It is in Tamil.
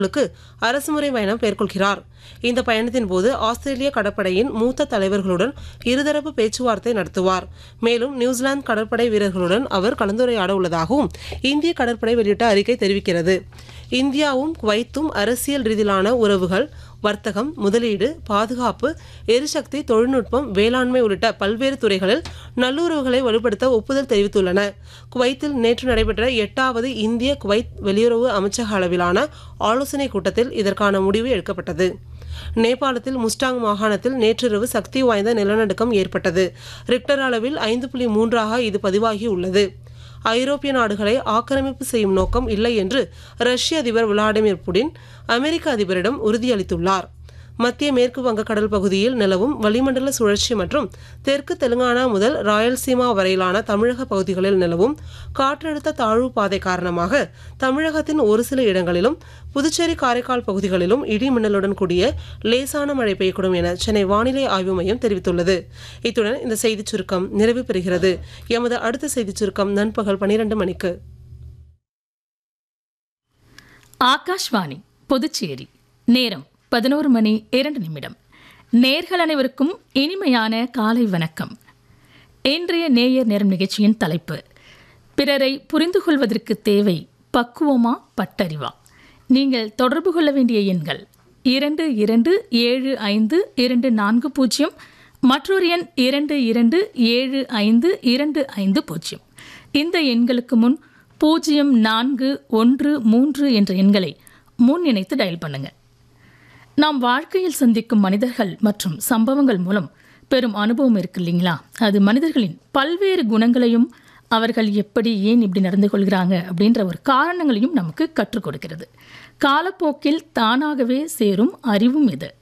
ளுக்கு அரசுமுறை பயணம் மேற்கொள்கிறார் இந்த பயணத்தின் போது ஆஸ்திரேலிய கடற்படையின் மூத்த தலைவர்களுடன் இருதரப்பு பேச்சுவார்த்தை நடத்துவார் மேலும் நியூசிலாந்து கடற்படை வீரர்களுடன் அவர் கலந்துரையாட உள்ளதாகவும் இந்திய கடற்படை வெளியிட்ட அறிக்கை தெரிவிக்கிறது இந்தியாவும் குவைத்தும் அரசியல் ரீதியிலான உறவுகள் வர்த்தகம் முதலீடு பாதுகாப்பு எரிசக்தி தொழில்நுட்பம் வேளாண்மை உள்ளிட்ட பல்வேறு துறைகளில் நல்லுறவுகளை வலுப்படுத்த ஒப்புதல் தெரிவித்துள்ளன குவைத்தில் நேற்று நடைபெற்ற எட்டாவது இந்திய குவைத் வெளியுறவு அமைச்சக அளவிலான ஆலோசனைக் கூட்டத்தில் இதற்கான முடிவு எடுக்கப்பட்டது நேபாளத்தில் முஸ்டாங் மாகாணத்தில் நேற்றிரவு சக்தி வாய்ந்த நிலநடுக்கம் ஏற்பட்டது ரிக்டர் அளவில் ஐந்து புள்ளி மூன்றாக இது பதிவாகி உள்ளது ஐரோப்பிய நாடுகளை ஆக்கிரமிப்பு செய்யும் நோக்கம் இல்லை என்று ரஷ்ய அதிபர் விளாடிமிர் புடின் அமெரிக்க அதிபரிடம் உறுதியளித்துள்ளார் மத்திய மேற்கு வங்கக்கடல் பகுதியில் நிலவும் வளிமண்டல சுழற்சி மற்றும் தெற்கு தெலுங்கானா முதல் ராயல்சீமா வரையிலான தமிழக பகுதிகளில் நிலவும் காற்றழுத்த தாழ்வு பாதை காரணமாக தமிழகத்தின் ஒரு சில இடங்களிலும் புதுச்சேரி காரைக்கால் பகுதிகளிலும் இடி மின்னலுடன் கூடிய லேசான மழை பெய்யக்கூடும் என சென்னை வானிலை ஆய்வு மையம் தெரிவித்துள்ளது இத்துடன் இந்த செய்திச் சுருக்கம் நிறைவு பெறுகிறது எமது அடுத்த செய்திச் சுருக்கம் நண்பகல் பனிரெண்டு மணிக்கு ஆகாஷ்வாணி புதுச்சேரி நேரம் பதினோரு மணி இரண்டு நிமிடம் நேர்கள் அனைவருக்கும் இனிமையான காலை வணக்கம் இன்றைய நேயர் நேரம் நிகழ்ச்சியின் தலைப்பு பிறரை புரிந்து கொள்வதற்கு தேவை பக்குவமா பட்டறிவா நீங்கள் தொடர்பு கொள்ள வேண்டிய எண்கள் இரண்டு இரண்டு ஏழு ஐந்து இரண்டு நான்கு பூஜ்ஜியம் மற்றொரு எண் இரண்டு இரண்டு ஏழு ஐந்து இரண்டு ஐந்து பூஜ்ஜியம் இந்த எண்களுக்கு முன் பூஜ்ஜியம் நான்கு ஒன்று மூன்று என்ற எண்களை முன் இணைத்து டயல் பண்ணுங்க நாம் வாழ்க்கையில் சந்திக்கும் மனிதர்கள் மற்றும் சம்பவங்கள் மூலம் பெரும் அனுபவம் இருக்கு இல்லைங்களா அது மனிதர்களின் பல்வேறு குணங்களையும் அவர்கள் எப்படி ஏன் இப்படி நடந்து கொள்கிறாங்க அப்படின்ற ஒரு காரணங்களையும் நமக்கு கற்றுக் கொடுக்கிறது காலப்போக்கில் தானாகவே சேரும் அறிவும் இது